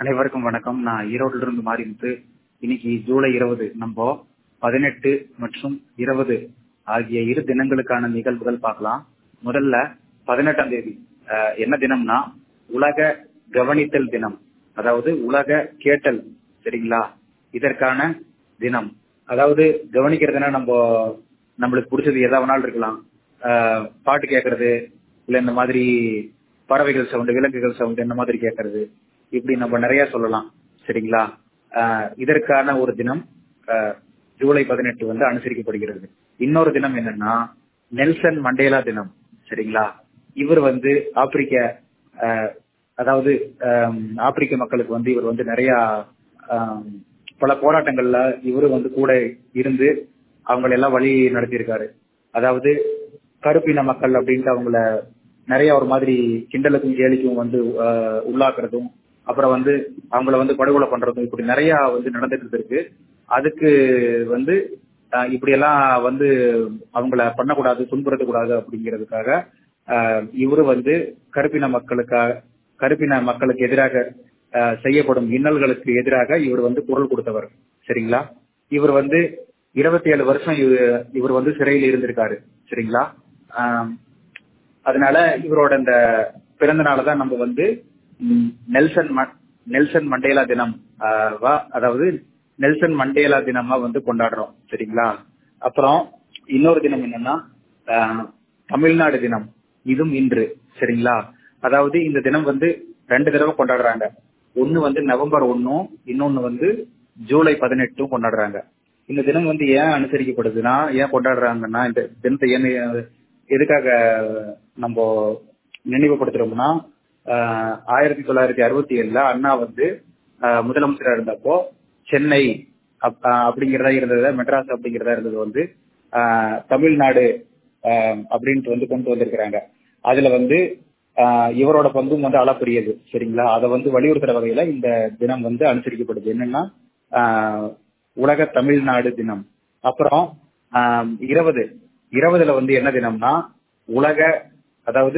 அனைவருக்கும் வணக்கம் நான் ஈரோட்டில இருந்து மாறிமுத்து இன்னைக்கு ஜூலை இருபது நம்ம பதினெட்டு மற்றும் இருபது ஆகிய இரு தினங்களுக்கான நிகழ்வுகள் பார்க்கலாம் முதல்ல பதினெட்டாம் தேதி அஹ், என்ன தினம்னா உலக கவனித்தல் தினம் அதாவது உலக கேட்டல் சரிங்களா இதற்கான தினம் அதாவது கவனிக்கிறதுனா நம்ம நம்மளுக்கு பிடிச்சது எதா வேணாலும் இருக்கலாம் அஹ், பாட்டு கேட்கறது இல்ல இந்த மாதிரி பறவைகள் சவுண்டு விலங்குகள் சவுண்டு இந்த மாதிரி கேட்கறது இப்படி நம்ம நிறைய சொல்லலாம் சரிங்களா ஆஹ் இதற்கான ஒரு தினம் ஆஹ் ஜூலை பதினெட்டு வந்து அனுசரிக்கப்படுகிறது இன்னொரு தினம் என்னன்னா நெல்சன் மண்டேலா தினம் சரிங்களா இவர் வந்து ஆப்பிரிக்க ஆஹ் அதாவது ஆம், ஆப்பிரிக்க மக்களுக்கு வந்து இவர் வந்து நிறைய ஆம், பல போராட்டங்கள்ல இவரு வந்து கூட இருந்து அவங்களை எல்லாம் வழி நடத்தியிருக்காரு அதாவது கருப்பின மக்கள் அப்படின்ட்டு அவங்கள நிறைய ஒரு மாதிரி கிண்டலுக்கும் கேலிக்கும் வந்து ஆஹ், உள்ளாக்குறதும் அப்புறம் வந்து அவங்கள வந்து படுகொலை பண்றதும் இப்படி நிறைய வந்து நடந்துட்டு இருக்கு அதுக்கு வந்து ஆஹ், இப்படி எல்லாம் வந்து அவங்கள பண்ணக்கூடாது துன்புறுத்தக்கூடாது அப்படிங்கிறதுக்காக ஆஹ், இவரு வந்து கருப்பின மக்களுக்காக கருப்பின மக்களுக்கு எதிராக ஆஹ், செய்யப்படும் இன்னல்களுக்கு எதிராக இவர் வந்து குரல் கொடுத்தவர் சரிங்களா இவர் வந்து இருபத்தி ஏழு வருஷம் இவ- இவர் வந்து சிறையில் இருந்திருக்காரு சரிங்களா ஆம், அதனால இவரோட இந்த பிறந்த நாளை தான் நம்ம வந்து ம், நெல்சன் ம- நெல்சன் மண்டேலா தினம் ஆஹ், வா- அதாவது நெல்சன் மண்டேலா தினமா வந்து கொண்டாடுறோம் சரிங்களா அப்புறம் இன்னொரு தினம் என்னன்னா ஆஹ், தமிழ்நாடு தினம் இதுவும் இன்று சரிங்களா அதாவது இந்த தினம் வந்து ரெண்டு தடவை கொண்டாடுறாங்க ஒன்னு வந்து நவம்பர் ஒன்னும் இன்னொன்னு வந்து ஜூலை பதினெட்டும் கொண்டாடுறாங்க இந்த தினம் வந்து ஏன் அனுசரிக்கப்படுதுன்னா ஏன் கொண்டாடுறாங்கன்னா இந்த தினத்தை ஏன் எதுக்காக நம்ம நினைவுபடுத்துறோம்னா ஆஹ், ஆயிரத்தி தொள்ளாயிரத்தி அறுபத்தி ஏழுல அண்ணா வந்து ஆஹ், முதலமைச்சரா இருந்தப்போ சென்னை அப்- ஆஹ், அப்படிங்கிறதா இருந்தது மெட்ராஸ் அப்படிங்கிறதா இருந்தது வந்து ஆஹ், தமிழ்நாடு ஆஹ், அப்படின்ட்டு வந்து கொண்டு வந்திருக்கிறாங்க அதுல வந்து ஆஹ், இவரோட பங்கும் வந்து அளப்பரியது சரிங்களா அதை வந்து வலியுறுத்துற வகையில இந்த தினம் வந்து அனுசரிக்கப்படுது என்னன்னா ஆஹ், உலக தமிழ்நாடு தினம் அப்புறம் ஆஹ், இருபது இருபதுல வந்து என்ன தினம்னா உலக அதாவது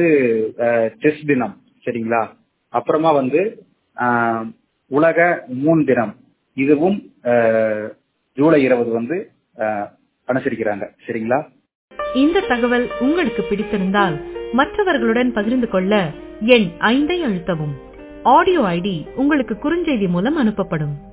செஸ் தினம் சரிங்களா அப்புறமா வந்து ஆஹ், உலக மூன் தினம் இதுவும் ஆஹ், ஜூலை இருபது வந்து ஆஹ், அனுசரிக்கிறாங்க சரிங்களா இந்த தகவல் உங்களுக்கு பிடித்திருந்தால் மற்றவர்களுடன் பகிர்ந்து கொள்ள எண் ஐந்தை அழுத்தவும் ஆடியோ ஐடி உங்களுக்கு குறுஞ்செய்தி மூலம் அனுப்பப்படும்